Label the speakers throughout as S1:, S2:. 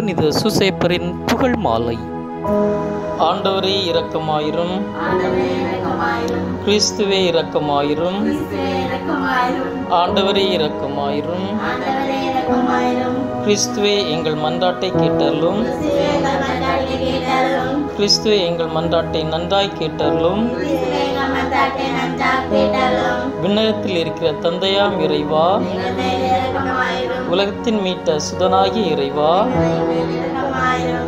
S1: புனித சுசேப்பரின் புகழ் மாலை ஆண்டவரே இரக்கமாயிரும்
S2: ஆண்டவரே இரக்கமாயிரும்
S1: கிறிஸ்துவே இரக்கமாயிரும்
S2: கிறிஸ்துவே இரக்கமாயிரும்
S1: ஆண்டவரே இரக்கமாயிரும்
S2: ஆண்டவரே இரக்கமாயிரும்
S1: கிறிஸ்துவே எங்கள் மன்றாட்டை கேட்டருளும்
S2: கிறிஸ்துவே எங்கள் மன்றாட்டை கேட்டருளும்
S1: கிறிஸ்துவே எங்கள் மன்றாட்டை நன்றாய் கேட்டருளும்
S2: கிறிஸ்துவே எங்கள் மன்றாட்டை நன்றாக கேட்டருளும்
S1: விண்ணகத்தில் இருக்கிற தந்தையாம் இறைவா
S2: எங்கள் மேல் இரக்கமாயிரும்
S1: உலகத்தின் மீட்ட சுதனாகிய இறைவா
S2: எங்கள் மேல் இரக்கமாயிரும்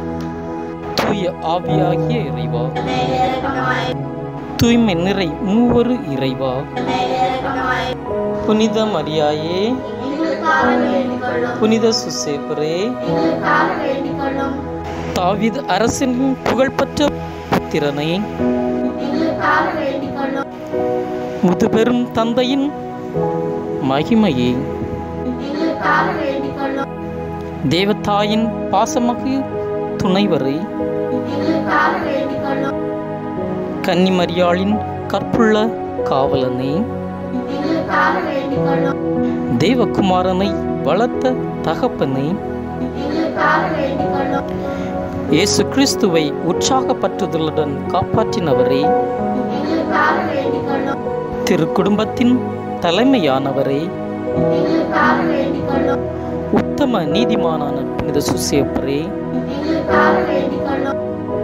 S1: தூய ஆவியாகிய இறைவா
S2: எங்கள் மேல் இரக்கமாயிரும்
S1: தூய்மை நிறை மூவரு இறைவா
S2: எங்கள் மேல் இரக்கமாயிரும்
S1: புனித மரியாயே
S2: எங்களுக்காக வேண்டிக் கொள்ளும்
S1: புனித சுசேப்பரே
S2: எங்களுக்காக வேண்டிக் கொள்ளும்
S1: தாவீது அரசனின் புகழ்பெற்ற புத்திரனை
S2: எங்களுக்காக வேண்டிக் கொள்ளும்
S1: முதுபெரும் தந்தையின் மகிமையை
S2: எங்களுக்காக வேண்டிக் கொள்ளும்
S1: தேவதாயின் பாசமகு துணைவரை
S2: எங்களுக்காக வேண்டிக் கொள்ளும்
S1: கன்னிமரியாளின் கற்புள்ள காவலனை
S2: எங்களுக்காக வேண்டிக் கொள்ளும்
S1: தேவகுமாரனை வளர்த்த தகப்பனை
S2: எங்களுக்காக வேண்டிக் கொள்ளும்
S1: இயேசு கிறிஸ்துவை உற்சாகப்பற்றுதலுடன் காப்பாற்றினவரே
S2: எங்களுக்காக வேண்டிக் கொள்ளும்
S1: திரு குடும்பத்தின் தலைமையானவரே
S2: எங்களுக்காக வேண்டிக் கொள்ளும்
S1: உத்தம நீதிமானான புனித சுசேப்பரே
S2: எங்களுக்காக வேண்டிக் கொள்ளும்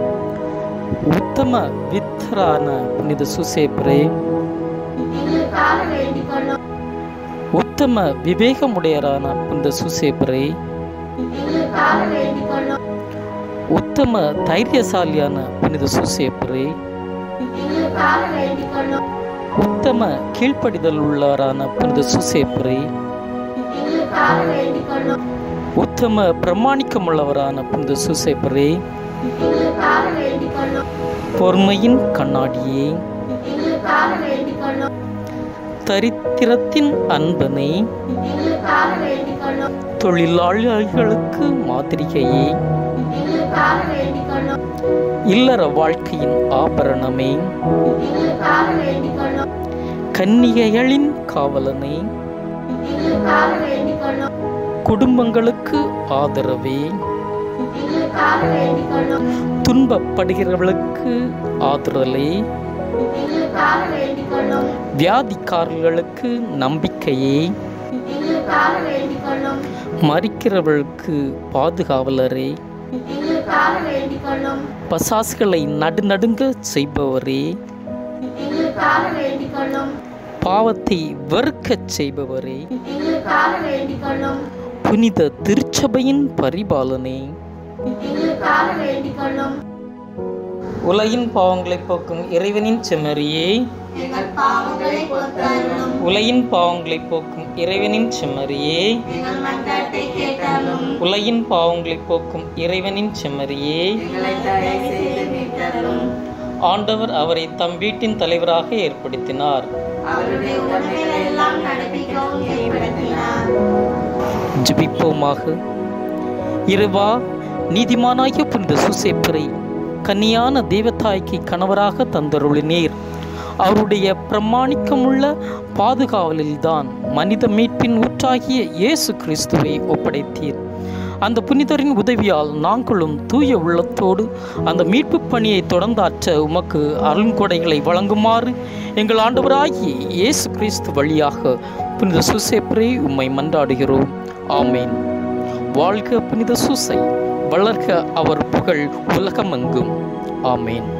S1: உத்தம வித்தரான புனித சுசேப்பரே
S2: எங்களுக்காக வேண்டிக் கொள்ளும்
S1: உத்தம விவேகமுடையரான புனித சுசேப்பரே
S2: எங்களுக்காக வேண்டிக் கொள்ளும்
S1: உத்தம தைரியசாலியான புனித சுசேப்பரே
S2: எங்களுக்காக வேண்டிக் கொள்ளும்
S1: உத்தம கீழ்ப்படிதல் உள்ளவரான புனித சுசேப்பரே
S2: எங்களுக்காக வேண்டிக் கொள்ளும்
S1: உத்தம பிரமாணிக்கமுள்ளவரான புனித சுசேப்பரே
S2: எங்களுக்காக வேண்டிக் கொள்ளும்
S1: பொறுமையின் கண்ணாடியே
S2: எங்களுக்காக வேண்டிக் கொள்ளும்
S1: தரித்திரத்தின் அன்பனை
S2: எங்களுக்காக வேண்டிக் கொள்ளும்
S1: தொழிலாளர்களுக்கு மாதிரிகையே
S2: எங்களுக்காக வேண்டிக் கொள்ளும்
S1: இல்லற வாழ்க்கையின் ஆபரணமே
S2: எங்களுக்காக வேண்டிக் கொள்ளும்
S1: கன்னிகைகளின் காவலனை
S2: எங்களுக்காக வேண்டிக் கொள்ளும்
S1: குடும்பங்களுக்கு ஆதரவே
S2: எங்களுக்காக வேண்டிக் கொள்ளும்
S1: துன்பப்படுகிறவர்களுக்கு ஆதரலே
S2: எங்களுக்காக வேண்டிக் கொள்ளும்
S1: வியாதிக்காரர்களுக்கு நம்பிக்கையே
S2: எங்களுக்காக வேண்டிக் கொள்ளும்
S1: மறிக்கிறவர்களுக்கு பாதுகாவலரே
S2: எங்களுக்காக வேண்டிக் கொள்ளும்
S1: பசாசுகளை நடுநடுங்க செய்பவரே
S2: எங்களுக்காக வேண்டிக் கொள்ளும்
S1: பாவத்தை வெறுக்கச் செய்பவரே
S2: எங்களுக்காக வேண்டிக் கொள்ளும்
S1: புனித திருச்சபையின் பரிபாலனே
S2: எங்களுக்காக வேண்டிக் கொள்ளும்
S1: உலகின் பாவங்களை போக்கும் இறைவனின் செம்மறியே
S2: எங்கள் பாவங்களை பொறுத்தருளும்
S1: உலகின் பாவங்களை போக்கும் இறைவனின் செம்மறியே
S2: எங்கள் மன்றாட்டை கேட்டாலும்
S1: உலகின் பாவங்களை போக்கும் இறைவனின் செம்மறியே
S2: எங்களை தடை செய்து மீட்டருளும்
S1: ஆண்டவர் அவரை தம் வீட்டின் தலைவராக ஏற்படுத்தினார்
S2: அவருடைய உடமைகளை எல்லாம் நடப்பிக்கவும் செயல்படுத்தினார்
S1: ஜெபிப்போமாக இறைவா நீதிமானாகிய புனித சுசேப்பரை கன்னியான தேவதாய்க்கு கணவராக தந்தருளினீர் அவருடைய பிரமாணிக்கமுள்ள பாதுகாவலில்தான் மனித மீட்பின் ஊற்றாகிய இயேசு கிறிஸ்துவை ஒப்படைத்தீர் அந்த புனிதரின் உதவியால் நாங்களும் தூய உள்ளத்தோடு அந்த மீட்பு பணியை தொடர்ந்தாற்ற உமக்கு அருண்கொடைகளை வழங்குமாறு எங்கள் ஆண்டவராகிய இயேசு கிறிஸ்து வழியாக புனித சுசேப்பரே உம்மை மன்றாடுகிறோம் ஆமேன் வாழ்க புனித சூசை வளர்க அவர் புகழ் உலகமெங்கும் ஆமேன்